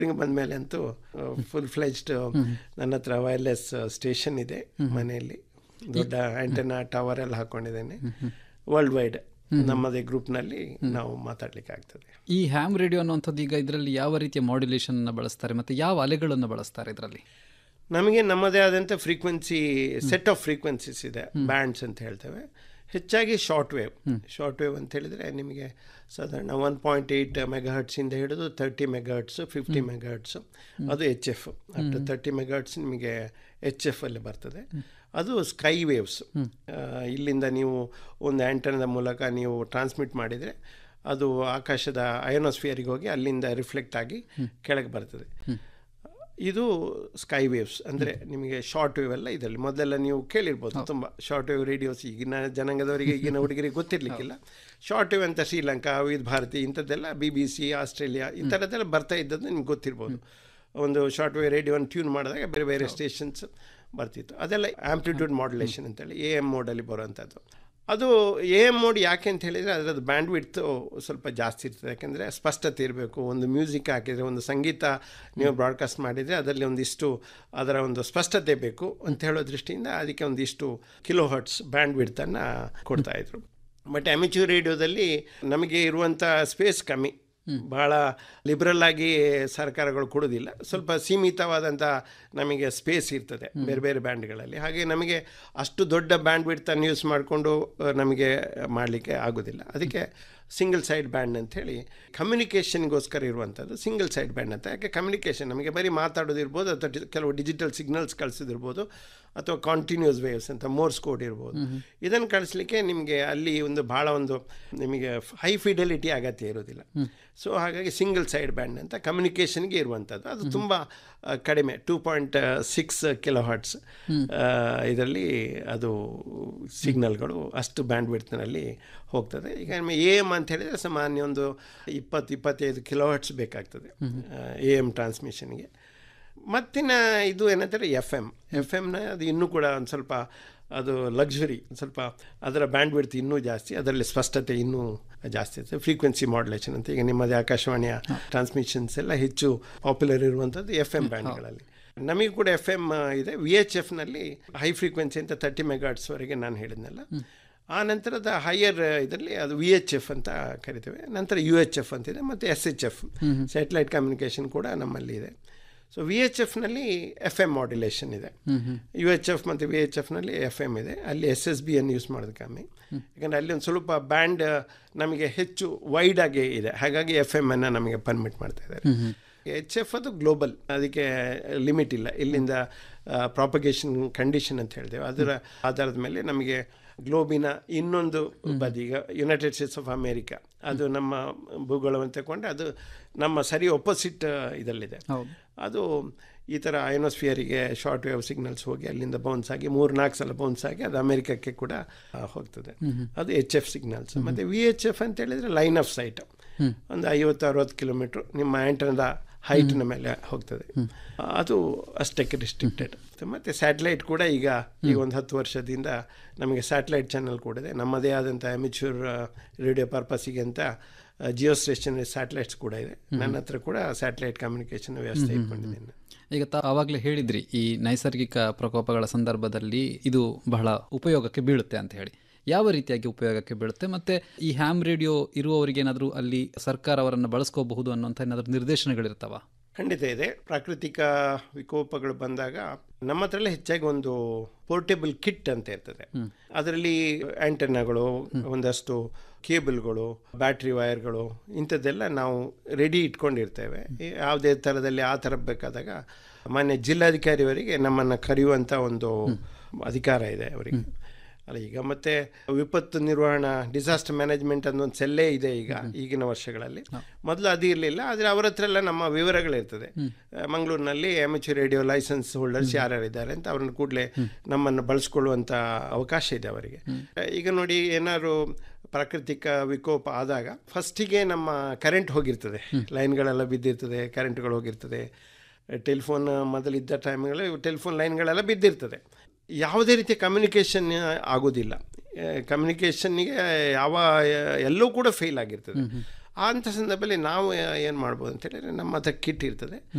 ಹಿಂಗೆ ಬಂದಮೇಲೆ ಅಂತೂ ಫುಲ್ ಫ್ಲೆಜ್ಡ್ ನನ್ನ ಹತ್ರ ವೈರ್ಲೆಸ್ ಸ್ಟೇಷನ್ ಇದೆ ಮನೆಯಲ್ಲಿ ದೊಡ್ಡ ಆಂಟೆನಾ ಟವರ್ ಎಲ್ಲ ಹಾಕೊಂಡಿದ್ದೇನೆ ವರ್ಲ್ಡ್ ವೈಡ್ ನಮ್ಮದೇ ಗ್ರೂಪ್ನಲ್ಲಿ ನಾವು ಮಾತಾಡ್ಲಿಕ್ಕೆ ಆಗ್ತದೆ ಈ ಹ್ಯಾಮ್ ರೇಡಿಯೋ ಅನ್ನುವಂಥದ್ದು ಈಗ ಇದರಲ್ಲಿ ಯಾವ ರೀತಿಯ ಮಾಡ್ಯುಲೇಷನ್ ಬಳಸ್ತಾರೆ ಮತ್ತೆ ಯಾವ ಅಲೆಗಳನ್ನು ಬಳಸ್ತಾರೆ ಇದರಲ್ಲಿ ನಮಗೆ ನಮ್ಮದೇ ಆದಂಥ ಫ್ರೀಕ್ವೆನ್ಸಿ ಸೆಟ್ ಆಫ್ ಫ್ರೀಕ್ವೆನ್ಸೀಸ್ ಇದೆ ಬ್ಯಾಂಡ್ಸ್ ಅಂತ ಹೇಳ್ತೇವೆ ಹೆಚ್ಚಾಗಿ ಶಾರ್ಟ್ ವೇವ್ ಶಾರ್ಟ್ ವೇವ್ ಅಂತ ಹೇಳಿದರೆ ನಿಮಗೆ ಸಾಧಾರಣ ಒನ್ ಪಾಯಿಂಟ್ ಏಯ್ಟ್ ಮೆಗಾಹರ್ಟ್ಸಿಂದ ಹಿಡಿದು ತರ್ಟಿ ಮೆಗಾಹರ್ಟ್ಸು ಫಿಫ್ಟಿ ಮೆಗಾಹರ್ಟ್ಸು ಅದು H F up to thirty megahertz ನಿಮಗೆ ಎಚ್ ಎಫ್ ಅಲ್ಲಿ ಬರ್ತದೆ ಅದು ಸ್ಕೈ ವೇವ್ಸ್ ಇಲ್ಲಿಂದ ನೀವು ಒಂದು ಆ್ಯಂಟನದ ಮೂಲಕ ನೀವು ಟ್ರಾನ್ಸ್ಮಿಟ್ ಮಾಡಿದರೆ ಅದು ಆಕಾಶದ ಅಯೋನೋಸ್ಫಿಯರಿಗೆ ಹೋಗಿ ಅಲ್ಲಿಂದ ರಿಫ್ಲೆಕ್ಟ್ ಆಗಿ ಕೆಳಗೆ ಬರ್ತದೆ ಇದು ಸ್ಕೈ ವೇವ್ಸ್ ಅಂದರೆ ನಿಮಗೆ ಶಾರ್ಟ್ ವೇವ್ ಎಲ್ಲ ಇದರಲ್ಲಿ ಮೊದಲೆಲ್ಲ ನೀವು ಕೇಳಿರ್ಬೋದು ತುಂಬ ಶಾರ್ಟ್ ವೇವ್ ರೇಡಿಯೋಸ್ ಈಗಿನ ಜನಾಂಗದವರಿಗೆ ಈಗಿನ ಹುಡುಗರಿಗೆ ಗೊತ್ತಿರಲಿಕ್ಕಿಲ್ಲ ಶಾರ್ಟ್ ವೇವ್ ಅಂತ ಶ್ರೀಲಂಕಾ ವಿವಿಧ ಭಾರತಿ ಇಂಥದ್ದೆಲ್ಲ ಬಿ ಬಿ ಸಿ ಆಸ್ಟ್ರೇಲಿಯಾ ಈ ಥರದ್ದೆಲ್ಲ ಬರ್ತಾ ಇದ್ದದ್ದು ನಿಮ್ಗೆ ಗೊತ್ತಿರ್ಬೋದು ಒಂದು ಶಾರ್ಟ್ ವೇವ್ ರೇಡಿಯೋನ ಟ್ಯೂನ್ ಮಾಡಿದಾಗ ಬೇರೆ ಬೇರೆ ಸ್ಟೇಷನ್ಸ್ ಬರ್ತಿತ್ತು ಅದೆಲ್ಲ ಆಂಪ್ಲಿಟ್ಯೂಡ್ ಮಾಡ್ಯುಲೇಷನ್ ಅಂತೇಳಿ ಎ ಎಮ್ ಮೋಡಲ್ಲಿ ಬರುವಂಥದ್ದು ಅದು ಎ ಎಮ್ ಮೋಡ್ ಯಾಕೆ ಅಂತ ಹೇಳಿದರೆ ಅದರದ್ದು ಬ್ಯಾಂಡ್ ವಿಡ್ತು ಸ್ವಲ್ಪ ಜಾಸ್ತಿ ಇರ್ತದೆ ಯಾಕೆಂದರೆ ಸ್ಪಷ್ಟತೆ ಇರಬೇಕು ಒಂದು ಮ್ಯೂಸಿಕ್ ಹಾಕಿದರೆ ಒಂದು ಸಂಗೀತ ನೀವು ಬ್ರಾಡ್ಕಾಸ್ಟ್ ಮಾಡಿದರೆ ಅದರಲ್ಲಿ ಒಂದಿಷ್ಟು ಅದರ ಒಂದು ಸ್ಪಷ್ಟತೆ ಬೇಕು ಅಂತ ಹೇಳೋ ದೃಷ್ಟಿಯಿಂದ ಅದಕ್ಕೆ ಒಂದಿಷ್ಟು ಕಿಲೋ ಹರ್ಟ್ಸ್ ಬ್ಯಾಂಡ್ ವಿಡ್ತನ್ನು ಕೊಡ್ತಾಯಿದ್ರು ಬಟ್ ಅಮಿಚ್ಯೂರ್ ರೇಡಿಯೋದಲ್ಲಿ ನಮಗೆ ಇರುವಂಥ ಸ್ಪೇಸ್ ಕಮ್ಮಿ ಭಾಳ ಲಿಬ್ರಲ್ ಆಗಿ ಸರ್ಕಾರಗಳು ಕೊಡೋದಿಲ್ಲ ಸ್ವಲ್ಪ ಸೀಮಿತವಾದಂಥ ನಮಗೆ ಸ್ಪೇಸ್ ಇರ್ತದೆ ಬೇರೆ ಬೇರೆ ಬ್ಯಾಂಡ್ಗಳಲ್ಲಿ ಹಾಗೆ ನಮಗೆ ಅಷ್ಟು ದೊಡ್ಡ ಬ್ಯಾಂಡ್ ಬಿಡ್ತನ್ನು ಯೂಸ್ ಮಾಡಿಕೊಂಡು ನಮಗೆ ಮಾಡಲಿಕ್ಕೆ ಆಗೋದಿಲ್ಲ ಅದಕ್ಕೆ ಸಿಂಗಲ್ ಸೈಡ್ ಬ್ಯಾಂಡ್ ಅಂಥೇಳಿ ಕಮ್ಯುನಿಕೇಷನ್ಗೋಸ್ಕರ ಇರುವಂಥದ್ದು ಸಿಂಗಲ್ ಸೈಡ್ ಬ್ಯಾಂಡ್ ಅಂತ ಯಾಕೆ ಕಮ್ಯುನಿಕೇಷನ್ ನಮಗೆ ಬರೀ ಮಾತಾಡೋದಿರ್ಬೋದು ಅಥವಾ ಡಿ- ಕೆಲವು ಡಿಜಿಟಲ್ ಸಿಗ್ನಲ್ಸ್ ಕಳಿಸೋದಿರ್ಬೋದು ಅಥವಾ ಕಾಂಟಿನ್ಯೂಸ್ ವೇವ್ಸ್ ಅಂತ ಮೋರ್ಸ್ ಕೋಡ್ ಇರ್ಬೋದು ಇದನ್ನು ಕಳಿಸ್ಲಿಕ್ಕೆ ನಿಮಗೆ ಅಲ್ಲಿ ಒಂದು ಭಾಳ ಒಂದು ನಿಮಗೆ ಹೈ ಫಿಡೆಲಿಟಿ ಅಗತ್ಯ ಇರೋದಿಲ್ಲ ಸೊ ಹಾಗಾಗಿ ಸಿಂಗಲ್ ಸೈಡ್ ಬ್ಯಾಂಡ್ ಅಂತ ಕಮ್ಯುನಿಕೇಷನ್ಗೆ ಇರುವಂಥದ್ದು ಅದು ತುಂಬ ಆ, ಕಡಿಮೆ two point six kilo hertz ಇದರಲ್ಲಿ ಅದು ಸಿಗ್ನಲ್ಗಳು ಅಷ್ಟು ಬ್ಯಾಂಡ್ ವಿಡ್ತ್ನಲ್ಲಿ ಹೋಗ್ತದೆ ಈಗ ನಿಮಗೆ ಎ ಎಮ್ ಅಂತ ಹೇಳಿದರೆ ಸಾಮಾನ್ಯ ಒಂದು ಇಪ್ಪತ್ತು ಇಪ್ಪತ್ತೈದು ಕಿಲೋ ಹರ್ಟ್ಸ್ ಬೇಕಾಗ್ತದೆ ಎ ಎಮ್ ಟ್ರಾನ್ಸ್ಮಿಷನ್ಗೆ ಮತ್ತಿನ ಇದು ಏನಂತಾರೆ ಎಫ್ ಎಮ್ ಎಫ್ ಎಮ್ನ ಅದು ಇನ್ನೂ ಕೂಡ ಒಂದು ಸ್ವಲ್ಪ ಅದು ಲಕ್ಸುರಿ ಸ್ವಲ್ಪ ಅದರ ಬ್ಯಾಂಡ್ ವಿಡ್ತ್ ಇನ್ನೂ ಜಾಸ್ತಿ ಅದರಲ್ಲಿ ಸ್ಪಷ್ಟತೆ ಇನ್ನೂ ಜಾಸ್ತಿ ಇರ್ತದೆ ಫ್ರೀಕ್ವೆನ್ಸಿ ಮಾಡ್ಯುಲೇಷನ್ ಅಂತ ಈಗ ನಿಮ್ಮದೇ ಆಕಾಶವಾಣಿಯ ಟ್ರಾನ್ಸ್ಮಿಷನ್ಸ್ ಎಲ್ಲ ಹೆಚ್ಚು ಪಾಪ್ಯುಲರ್ ಇರುವಂಥದ್ದು ಎಫ್ ಎಮ್ ಬ್ಯಾಂಡ್ಗಳಲ್ಲಿ ನಮಗೆ ಕೂಡ ಎಫ್ ಎಮ್ ಇದೆ ವಿ ಎಚ್ ಎಫ್ನಲ್ಲಿ ಹೈ ಫ್ರೀಕ್ವೆನ್ಸಿ ಅಂತ ತರ್ಟಿ ಮೆಗಾಟ್ಸ್ವರೆಗೆ ನಾನು ಹೇಳಿದ್ನಲ್ಲ ಆ ನಂತರದ ಹೈಯರ್ ಇದರಲ್ಲಿ ಅದು ವಿ ಎಚ್ ಎಫ್ ಅಂತ ಕರಿತೇವೆ ನಂತರ ಯು ಎಚ್ ಎಫ್ ಅಂತಿದೆ ಮತ್ತು S H F satellite communication ಕೂಡ ನಮ್ಮಲ್ಲಿ ಇದೆ ಸೊ ವಿ ಎಚ್ ಎಫ್ನಲ್ಲಿ ಎಫ್ ಎಮ್ ಮಾಡ್ಯುಲೇಷನ್ ಇದೆ ಯು ಎಚ್ ಎಫ್ ಮತ್ತು ವಿ ಎಚ್ ಎಫ್ನಲ್ಲಿ ಎಫ್ ಎಮ್ ಇದೆ ಅಲ್ಲಿ ಎಸ್ ಎಸ್ ಬಿ ಅನ್ನು ಯೂಸ್ ಮಾಡೋದು ಕಮ್ಮಿ ಯಾಕಂದರೆ ಅಲ್ಲಿ ಒಂದು ಸ್ವಲ್ಪ ಬ್ಯಾಂಡ್ ನಮಗೆ ಹೆಚ್ಚು ವೈಡ್ ಆಗಿ ಇದೆ ಹಾಗಾಗಿ ಎಫ್ ಎಮ್ ಅನ್ನು ನಮಗೆ ಪರ್ಮಿಟ್ ಮಾಡ್ತಾ ಇದ್ದಾರೆ ಎಚ್ ಎಫ್ ಅದು ಗ್ಲೋಬಲ್ ಅದಕ್ಕೆ ಲಿಮಿಟ್ ಇಲ್ಲ ಇಲ್ಲಿಂದ ಪ್ರಾಪಗೇಷನ್ ಕಂಡೀಷನ್ ಅಂತ ಹೇಳ್ತೇವೆ ಅದರ ಆಧಾರದ ಮೇಲೆ ನಮಗೆ ಗ್ಲೋಬಿನ ಇನ್ನೊಂದು ಬದಿ ಈಗ ಯುನೈಟೆಡ್ ಸ್ಟೇಟ್ಸ್ ಆಫ್ ಅಮೇರಿಕಾ ಅದು ನಮ್ಮ ಭೂಗೋಳವನ್ನು ತಗೊಂಡ್ರೆ ಅದು ನಮ್ಮ ಸರಿ ಒಪೋಸಿಟ್ ಇದಲ್ಲಿದೆ ಹೌದು ಅದು ಈ ಥರ ಅಯೋನೋಸ್ಫಿಯರಿಗೆ ಶಾರ್ಟ್ ವೇವ್ ಸಿಗ್ನಲ್ಸ್ ಹೋಗಿ ಅಲ್ಲಿಂದ ಬೌನ್ಸ್ ಆಗಿ ಮೂರು ನಾಲ್ಕು ಸಲ ಬೌನ್ಸ್ ಆಗಿ ಅದು ಅಮೆರಿಕಕ್ಕೆ ಕೂಡ ಆ, ಹೋಗ್ತದೆ ಅದು ಎಚ್ ಎಫ್ ಸಿಗ್ನಲ್ಸ್ ಮತ್ತು ವಿ ಎಚ್ ಎಫ್ ಅಂತ ಹೇಳಿದರೆ ಲೈನ್ ಆಫ್ ಸೈಟ್ ಒಂದು ಐವತ್ತು ಅರವತ್ತು ಕಿಲೋಮೀಟ್ರ್ ನಿಮ್ಮ ಆ್ಯಂಟನದ ಹೈಟ್ನ ಮೇಲೆ ಹೋಗ್ತದೆ ಅದು ಅಷ್ಟಕ್ಕೆ ರಿಸ್ಟ್ರಿಕ್ಟೆಡ್ ಮತ್ತು ಸ್ಯಾಟಲೈಟ್ ಕೂಡ ಈಗ ಈಗ ಒಂದು ಹತ್ತು ವರ್ಷದಿಂದ ನಮಗೆ ಸ್ಯಾಟಲೈಟ್ ಚಾನಲ್ ಕೂಡ ಇದೆ ನಮ್ಮದೇ ಆದಂಥ ಅಮಿಚ್ಯೂರ್ ರೇಡಿಯೋ ಪರ್ಪಸ್ಸಿಗೆ ಅಂತ ಜಿಯೋ ಸ್ಟೇಷನರಿ ಸ್ಯಾಟಲೈಟ್ಸ್ ಕೂಡ ಇದೆ ನನ್ನ ಹತ್ರ ಕೂಡ ಸ್ಯಾಟಲೈಟ್ ಕಮ್ಯುನಿಕೇಷನ್ ವ್ಯವಸ್ಥೆ ಇಟ್ಕೊಂಡಿದ್ದೇನೆ ಈಗ ತಾ ಆವಾಗಲೇ ಹೇಳಿದ್ರಿ ಈ ನೈಸರ್ಗಿಕ ಪ್ರಕೋಪಗಳ ಸಂದರ್ಭದಲ್ಲಿ ಇದು ಬಹಳ ಉಪಯೋಗಕ್ಕೆ ಬೀಳುತ್ತೆ ಅಂತ ಹೇಳಿ ಯಾವ ರೀತಿಯಾಗಿ ಉಪಯೋಗಕ್ಕೆ ಬೀಳುತ್ತೆ ಮತ್ತೆ ಈ ಹ್ಯಾಮ್ ರೇಡಿಯೋ ಇರುವವರಿಗೆ ಏನಾದರೂ ಅಲ್ಲಿ ಸರ್ಕಾರ ಅವರನ್ನು ಬಳಸ್ಕೋಬಹುದು ಅನ್ನುವಂಥ ಏನಾದರೂ ನಿರ್ದೇಶನಗಳಿರ್ತಾವ ಖಂಡಿತ ಇದೆ ಪ್ರಾಕೃತಿಕ ವಿಕೋಪಗಳು ಬಂದಾಗ ನಮ್ಮ ಹತ್ರ ಹೆಚ್ಚಾಗಿ ಒಂದು ಪೋರ್ಟೇಬಲ್ ಕಿಟ್ ಅಂತ ಇರ್ತದೆ ಅದರಲ್ಲಿ ಆಂಟೆನಾಗಳು ಒಂದಷ್ಟು ಕೇಬಲ್ಗಳು ಬ್ಯಾಟ್ರಿ ವೈರ್ಗಳು ಇಂಥದ್ದೆಲ್ಲ ನಾವು ರೆಡಿ ಇಟ್ಕೊಂಡಿರ್ತೇವೆ ಈ ಯಾವುದೇ ಥರದಲ್ಲಿ ಆ ಥರ ಬೇಕಾದಾಗ ಮಾನ್ಯ ಜಿಲ್ಲಾಧಿಕಾರಿಯವರಿಗೆ ನಮ್ಮನ್ನು ಕರೆಯುವಂಥ ಒಂದು ಅಧಿಕಾರ ಇದೆ ಅವರಿಗೆ ಅಲ್ಲ ಈಗ ಮತ್ತೆ ವಿಪತ್ತು ನಿರ್ವಹಣಾ ಡಿಸಾಸ್ಟರ್ ಮ್ಯಾನೇಜ್ಮೆಂಟ್ ಅನ್ನೋ ಒಂದು ಸೆಲ್ಲೇ ಇದೆ ಈಗ ಈಗಿನ ವರ್ಷಗಳಲ್ಲಿ ಮೊದಲು ಅದು ಇರಲಿಲ್ಲ ಆದರೆ ಅವರ ಹತ್ರ ಎಲ್ಲ ನಮ್ಮ ವಿವರಗಳಿರ್ತದೆ ಆ, ಮಂಗಳೂರಿನಲ್ಲಿ ಅಮೆಚೂರ್ ರೇಡಿಯೋ ಲೈಸೆನ್ಸ್ ಹೋಲ್ಡರ್ಸ್ ಯಾರ್ಯಾರಿದ್ದಾರೆ ಅಂತ ಅವ್ರನ್ನ ಕೂಡಲೇ ನಮ್ಮನ್ನು ಬಳಸ್ಕೊಳ್ಳುವಂಥ ಅವಕಾಶ ಇದೆ ಅವರಿಗೆ ಈಗ ನೋಡಿ ಏನಾದ್ರು ಪ್ರಾಕೃತಿಕ ವಿಕೋಪ ಆದಾಗ ಫಸ್ಟಿಗೆ ನಮ್ಮ ಕರೆಂಟ್ ಹೋಗಿರ್ತದೆ ಲೈನ್ಗಳೆಲ್ಲ ಬಿದ್ದಿರ್ತದೆ ಕರೆಂಟ್ಗಳು ಹೋಗಿರ್ತದೆ ಟೆಲಿಫೋನ್ ಮೊದಲಿದ್ದ ಟೈಮ್ಗಳಲ್ಲಿ ಟೆಲಿಫೋನ್ ಲೈನ್ಗಳೆಲ್ಲ ಬಿದ್ದಿರ್ತದೆ ಯಾವುದೇ ರೀತಿಯ ಕಮ್ಯುನಿಕೇಷನ್ ಆಗೋದಿಲ್ಲ ಕಮ್ಯುನಿಕೇಷನ್ನಿಗೆ ಯಾವ ಎಲ್ಲವೂ ಕೂಡ ಫೇಲ್ ಆಗಿರ್ತದೆ ಅಂಥ ಸಂದರ್ಭದಲ್ಲಿ ನಾವು ಏನು ಮಾಡ್ಬೋದು ಅಂತ ಹೇಳಿದ್ರೆ ನಮ್ಮ ಹತ್ರ ಕಿಟ್ ಇರ್ತದೆ